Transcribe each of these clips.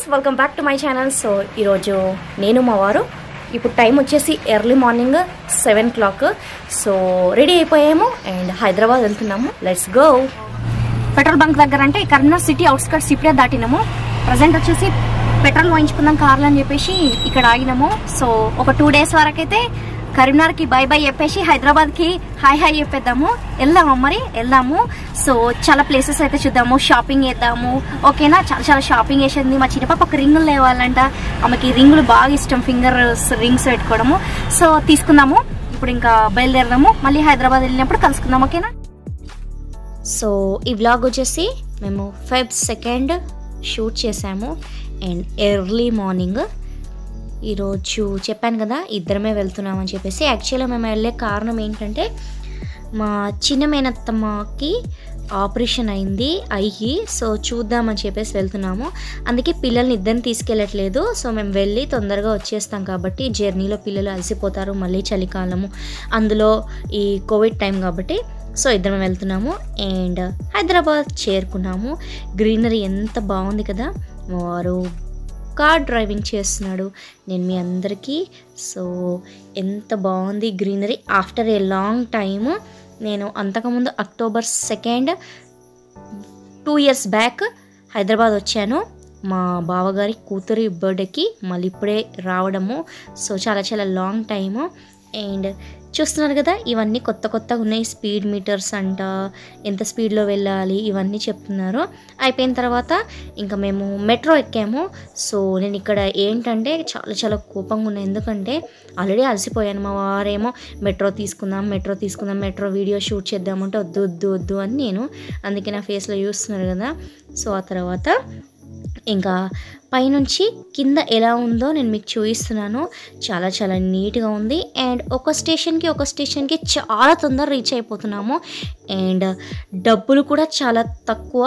Welcome back to my channel so ఈరోజు నేను మా వారు ఇప్పుడు టైం వచ్చేసి early morning seven clock so ready అయిపోయాము అండ్ హైదరాబాద్ వెళ్తున్నాము లెట్స్ గో పెట్రోల్ బంక్ దగ్గర అంటే కరీంనగర్ సిటీ అవుట్స్కట్స్ ఇప్పుడే దాటినాము ప్రజెంట్ వచ్చేసి పెట్రోల్ వాయించుకుందాం కార్లు అని చెప్పేసి ఇక్కడ ఆగినాము సో ఒక టూ డేస్ వరకైతే కరీంనగర్కి బై బై చెప్పేసి హైదరాబాద్కి హాయ్ హాయ్ చెప్పేద్దాము వెళ్దాము మరి వెళ్దాము సో చాలా ప్లేసెస్ అయితే చూద్దాము షాపింగ్ చేద్దాము ఓకేనా చాలా చాలా షాపింగ్ చేసింది మా చిన్న పాప ఒక రింగులు లేవాలంట ఆమెకి రింగులు బాగా ఇష్టం ఫింగర్ రింగ్స్ పెట్టుకోవడము సో తీసుకుందాము ఇప్పుడు ఇంకా బయలుదేరదాము మళ్ళీ హైదరాబాద్ వెళ్ళినప్పుడు కలుసుకుందాం ఓకేనా సో ఈ వ్లాగ్ వచ్చేసి మేము ఫెబ్ సెకండ్ షూట్ చేసాము అండ్ ఎర్లీ మార్నింగ్ ఈరోజు చెప్పాను కదా ఇద్దరమే వెళ్తున్నామని చెప్పేసి యాక్చువల్గా మేము వెళ్ళే కారణం ఏంటంటే మా చిన్న మేనత్తమ్మకి ఆపరేషన్ అయింది అయ్యి సో చూద్దామని చెప్పేసి వెళ్తున్నాము అందుకే పిల్లల్ని ఇద్దరిని తీసుకెళ్ళట్లేదు సో మేము వెళ్ళి తొందరగా వచ్చేస్తాం కాబట్టి జర్నీలో పిల్లలు అలసిపోతారు మళ్ళీ చలికాలము అందులో ఈ కోవిడ్ టైం కాబట్టి సో ఇద్దరం వెళ్తున్నాము అండ్ హైదరాబాద్ చేరుకున్నాము గ్రీనరీ ఎంత బాగుంది కదా వారు కార్ డ్రైవింగ్ చేస్తున్నాడు నేను మీ అందరికీ సో ఎంత బాగుంది greenery after a long time నేను అంతకుముందు October second two years back Hyderabad వచ్చాను మా బావగారి కూతురి బర్త్డేకి మళ్ళీ ఇప్పుడే రావడము సో చాలా చాలా లాంగ్ టైము అండ్ చూస్తున్నారు కదా ఇవన్నీ కొత్త కొత్తగా ఉన్నాయి స్పీడ్ మీటర్స్ అంట ఎంత స్పీడ్లో వెళ్ళాలి ఇవన్నీ చెప్తున్నారు అయిపోయిన తర్వాత ఇంకా మేము మెట్రో ఎక్కాము సో నేను ఇక్కడ ఏంటంటే చాలా చాలా కోపంగా ఉన్నాయి ఎందుకంటే ఆల్రెడీ అలసిపోయాను మా వారేమో మెట్రో తీసుకుందాం మెట్రో తీసుకుందాం మెట్రో వీడియో షూట్ చేద్దామంటే వద్దు వద్దు వద్దు అని నేను అందుకే నా ఫేస్లో చూస్తున్నారు కదా సో ఆ తర్వాత ఇంకా పైనుంచి కింద ఎలా ఉందో నేను మీకు చూపిస్తున్నాను చాలా చాలా నీట్గా ఉంది అండ్ ఒక స్టేషన్కి ఒక స్టేషన్కి చాలా తొందర రీచ్ అయిపోతున్నాము అండ్ డబ్బులు కూడా చాలా తక్కువ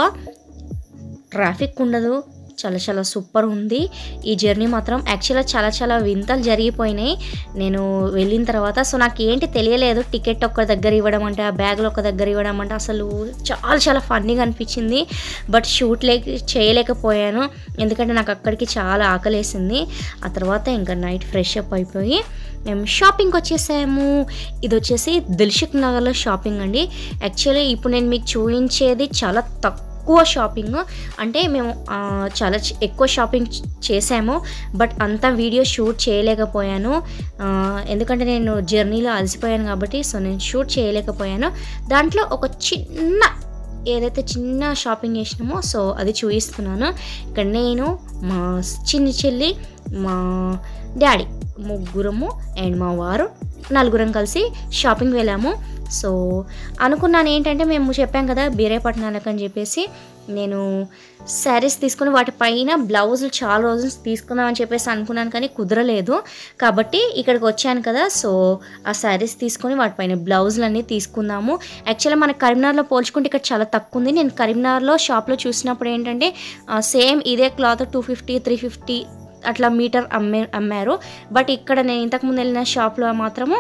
ట్రాఫిక్ ఉండదు చాలా చాలా సూపర్ ఉంది ఈ జర్నీ మాత్రం యాక్చువల్గా చాలా చాలా వింతలు జరిగిపోయినాయి నేను వెళ్ళిన తర్వాత సో నాకు ఏంటి తెలియలేదు టికెట్ ఒక్క దగ్గర ఇవ్వడం అంటే ఆ బ్యాగ్లో ఒక దగ్గర ఇవ్వడం అంటే అసలు చాలా చాలా ఫన్నీగా అనిపించింది బట్ షూట్ లేక చేయలేకపోయాను ఎందుకంటే నాకు అక్కడికి చాలా ఆకలేసింది ఆ తర్వాత ఇంకా నైట్ ఫ్రెష్ అప్ అయిపోయి మేము షాపింగ్కి వచ్చేసాము ఇది వచ్చేసి దిల్షుక్ నగర్లో షాపింగ్ అండి యాక్చువల్లీ ఇప్పుడు నేను మీకు చూపించేది చాలా తక్కువ ఎక్కువ షాపింగ్ అంటే మేము ఆ, చాలా చ- ఎక్కువ షాపింగ్ చ- చేసాము బట్ అంతా వీడియో షూట్ చేయలేకపోయాను ఆ, ఎందుకంటే నేను జర్నీలో అలసిపోయాను కాబట్టి సో నేను షూట్ చేయలేకపోయాను దాంట్లో ఒక చిన్న ఏదైతే చిన్న షాపింగ్ చేసినామో సో అది చూపిస్తున్నాను ఇక్కడ నేను మా చిన్ని చెల్లి మా డాడీ ముగ్గురము అండ్ మా వారు నలుగురం కలిసి షాపింగ్ వెళ్ళాము సో అనుకున్నాను ఏంటంటే మేము చెప్పాం కదా బీరేపట్నాలకు అని చెప్పేసి నేను శారీస్ తీసుకుని వాటిపైన బ్లౌజులు చాలా రోజులు తీసుకుందాం అని చెప్పేసి అనుకున్నాను కానీ కుదరలేదు కాబట్టి ఇక్కడికి వచ్చాను కదా సో ఆ శారీస్ తీసుకొని వాటిపైన బ్లౌజులు అన్నీ తీసుకుందాము యాక్చువల్గా మన కరీంనగర్లో పోల్చుకుంటే ఇక్కడ చాలా తక్కువ ఉంది నేను కరీంనగర్లో షాప్లో చూసినప్పుడు ఏంటంటే సేమ్ ఇదే cloth two fifty three fifty అట్లా మీటర్ అమ్మే అమ్మారు బట్ ఇక్కడ నేను ఇంతకుముందు వెళ్ళిన షాప్లో మాత్రము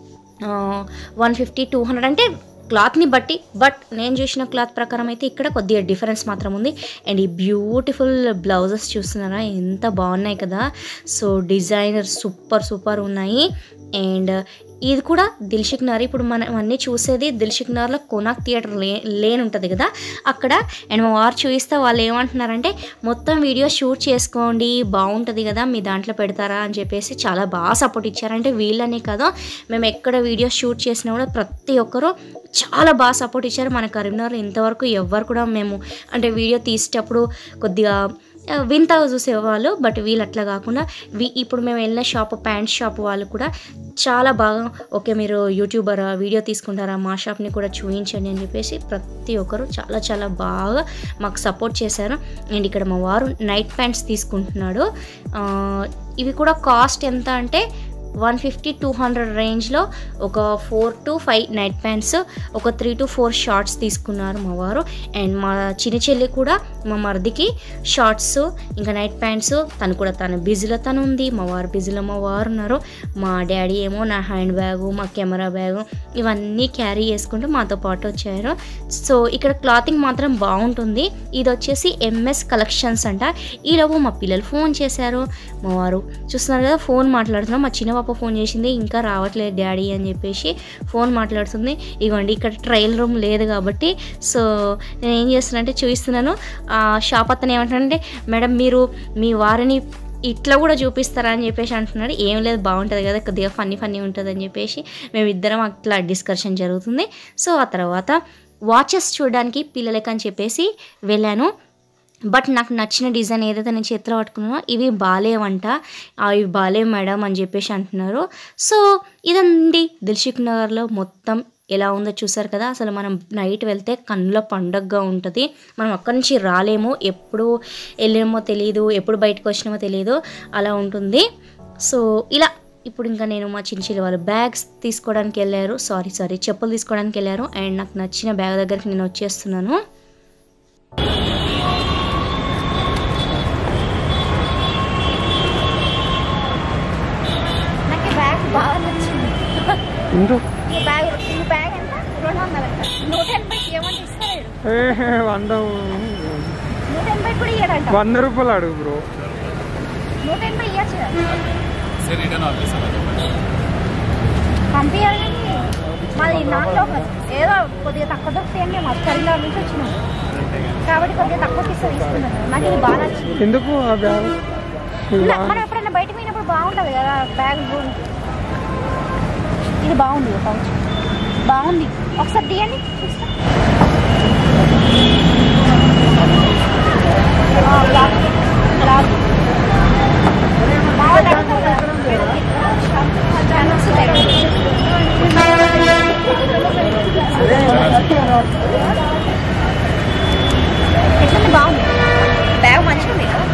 వన్ ఫిఫ్టీ టూ హండ్రెడ్ అంటే క్లాత్ని బట్టి బట్ నేను చూసిన క్లాత్ ప్రకారం అయితే ఇక్కడ కొద్దిగా డిఫరెన్స్ మాత్రం ఉంది అండ్ ఈ బ్యూటిఫుల్ బ్లౌజెస్ చూస్తున్నారా ఎంత బాగున్నాయి కదా సో డిజైనర్ సూపర్ సూపర్ ఉన్నాయి అండ్ ఇది కూడా దిల్షుక్ నగర్ ఇప్పుడు మనం అన్నీ చూసేది దిల్షుక్ నగర్లో కొనాక్ థియేటర్ లే లేన్ ఉంటుంది కదా అక్కడ అండ్ మా వారు చూపిస్తే వాళ్ళు ఏమంటున్నారంటే మొత్తం వీడియో షూట్ చేసుకోండి బాగుంటుంది కదా మీ దాంట్లో పెడతారా అని చెప్పేసి చాలా బాగా సపోర్ట్ ఇచ్చారంటే వీళ్ళనే కదా మేము ఎక్కడ వీడియో షూట్ చేసినా కూడా ప్రతి ఒక్కరూ చాలా బాగా సపోర్ట్ ఇచ్చారు మన కరీంనగర్ ఇంతవరకు ఎవ్వరు కూడా మేము అంటే వీడియో తీసేటప్పుడు కొద్దిగా ఆ, వింతగా చూసేవాళ్ళు బట్ వీళ్ళు అట్లా కాకుండా వీ ఇప్పుడు మేము వెళ్ళిన షాప్ ప్యాంట్ షాప్ వాళ్ళు కూడా చాలా బాగా ఓకే మీరు యూట్యూబరా వీడియో తీసుకుంటారా మా షాప్ని కూడా చూపించండి అని చెప్పేసి ప్రతి ఒక్కరు చాలా చాలా బాగా మాకు సపోర్ట్ చేశారు అండ్ ఇక్కడ మా వారు నైట్ ప్యాంట్స్ తీసుకుంటున్నాడు ఆ, ఇవి కూడా కాస్ట్ ఎంత అంటే వన్ ఫిఫ్టీ టూ హండ్రెడ్ రేంజ్లో ఒక four to five night pants ఒక త్రీ టు ఫోర్ షార్ట్స్ తీసుకున్నారు మా వారు అండ్ మా చిన్న చెల్లి కూడా మా మరిదికి షార్ట్స్ ఇంకా నైట్ ప్యాంట్స్ తను కూడా తను బిజీలో తను ఉంది మా వారు బిజీలో మా వారు ఉన్నారు మా డాడీ ఏమో నా హ్యాండ్ బ్యాగు మా కెమెరా బ్యాగు ఇవన్నీ క్యారీ చేసుకుంటూ మాతో పాటు వచ్చారు సో ఇక్కడ క్లాతింగ్ మాత్రం బాగుంటుంది ఇది వచ్చేసి ఎంఎస్ కలెక్షన్స్ అంట ఈలోపు మా పిల్లలు ఫోన్ చేశారు మా వారు చూస్తున్నారు కదా ఫోన్ మాట్లాడుతున్నాం మా చిన్న పాప ఫోన్ చేసింది ఇంకా రావట్లేదు డాడీ అని చెప్పేసి ఫోన్ మాట్లాడుతుంది ఇగోండి ఇక్కడ ట్రయల్ రూమ్ లేదు కాబట్టి సో నేను ఏం చేస్తున్నానంటే చూపిస్తున్నాను ఆ షాప్ అతను ఏమంటాడంటే మేడం మీరు మీ వారిని ఇట్లా కూడా చూపిస్తారా అని చెప్పేసి అంటున్నాడు ఏం లేదు బాగుంటుంది కదా కొద్దిగా ఫన్నీ ఫన్నీ ఉంటుంది అని చెప్పేసి మేమిద్దరం అట్లా డిస్కషన్ జరుగుతుంది సో ఆ తర్వాత వాచెస్ చూడడానికి పిల్లలకి అని చెప్పేసి వెళ్ళాను బట్ నాకు నచ్చిన డిజైన్ ఏదైతే నేను చేతిలో పట్టుకున్నానో ఇవి బాలేవంట ఆ, ఇవి బాలేవు మేడం అని చెప్పేసి అంటున్నారు సో ఇదండి దిల్షుక్ నగర్లో మొత్తం ఎలా ఉందో చూసారు కదా అసలు మనం నైట్ వెళ్తే కన్నుల పండగగా ఉంటుంది మనం అక్కడి నుంచి రాలేము ఎప్పుడు వెళ్ళామో తెలియదు ఎప్పుడు బయటకు వచ్చినామో తెలియదు అలా ఉంటుంది సో ఇలా ఇప్పుడు ఇంకా నేను మా చిన్న చిన్న వాళ్ళు బ్యాగ్స్ తీసుకోవడానికి వెళ్ళారు సారీ సారీ చెప్పులు తీసుకోవడానికి వెళ్ళారు అండ్ నాకు నచ్చిన బ్యాగ్ దగ్గరికి నేను వచ్చేస్తున్నాను నాకు ఈ బ్యాగ్ బాగా నచ్చింది ఉండు ఈ బ్యాగ్ ఈ బ్యాగ్ ఎంత రెండు వందలు అంట నూట ఎనభైకి ఏమంటే ఇస్తలేడు ఏ, వంద నూట ఎనభై కూడా ఇయ్యడంట వంద రూపాయలు అడుగు బ్రో నూట ఎనభై ఇవ్వచ్చు కదా సరే రిటర్న్ పంపిస్తాను పంపించాలి మాది నాట్లో ఏదో కొద్దిగా తక్కువ దొరుకుతాయండి మా కరీంనగర్ నుంచి వచ్చినాం కాబట్టి కొద్దిగా తక్కువ ఇస్తే తీసుకున్నాను నాకు ఇది బాగా నచ్చింది ఎందుకు ఆ బ్యాగ్ ఇది ఇలా బాగా- మనం ఎప్పుడైనా బయటకు పోయినప్పుడు బాగుంటుంది కదా బ్యాగ్ ఇది బాగుంది పౌచ్ బాగుంది ఒకసారి తీయండి చూస్తా ఆ, బ్లాక్ బ్లాక్ బాగా నడుస్తుంది కదా. చాలా వస్తుంది. ఎట్లుంది బాగుంది బ్యాగ్ మంచిగా ఉంది కదా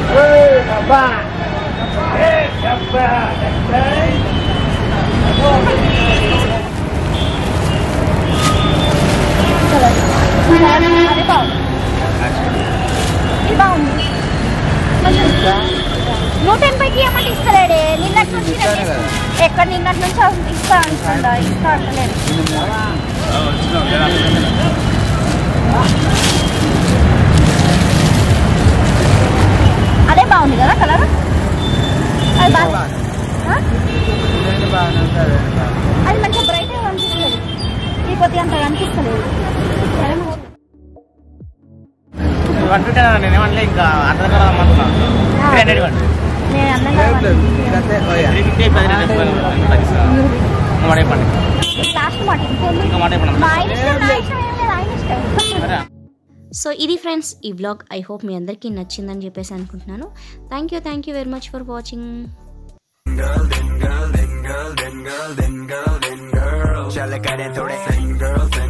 అది బాగుంది ఇది బాగుంది నూట ఎనభైకి ఏమంటే ఇస్తలేడే నిన్నటి నుంచి నేను తీసు- ఎక్కడ నిన్నటి నుంచి అవును ఇస్తా అంటుందా ఇస్తా అంటలేదు అదే బాగుంది కదా కలర్ అది బాగా ఆ? అది మంచిగా బ్రైట్గా కనిపిస్తుంది ఈ కొద్దిగా అంత కనిపిస్తలేదు సరే మంచిది. అంటుంటే నేను ఏమనలే ఇంకా అర్థం కదా అమ్మంటున్నా త్రీ హండ్రెడ్ ఇవ్వండి నేను అందంగా త్రీ ఫిఫ్టీ పది రెండు తగ్గిస్తాను ఇంకా మాట ఇవ్వండి లాస్ట్ మాట ఇంకేంది ఇంకా మాట ఇవ్వండి మా ఆయన ఇష్టం నా ఇష్టం ఏం లేదు ఆయన ఇష్టం సరే సో ఇది ఫ్రెండ్స్ ఈ వ్లాగ్ ఐ హోప్ మీ అందరికీ నచ్చిందని చెప్పేసి అనుకుంటున్నాను thank you thank you very much for watching चल करें थोड़े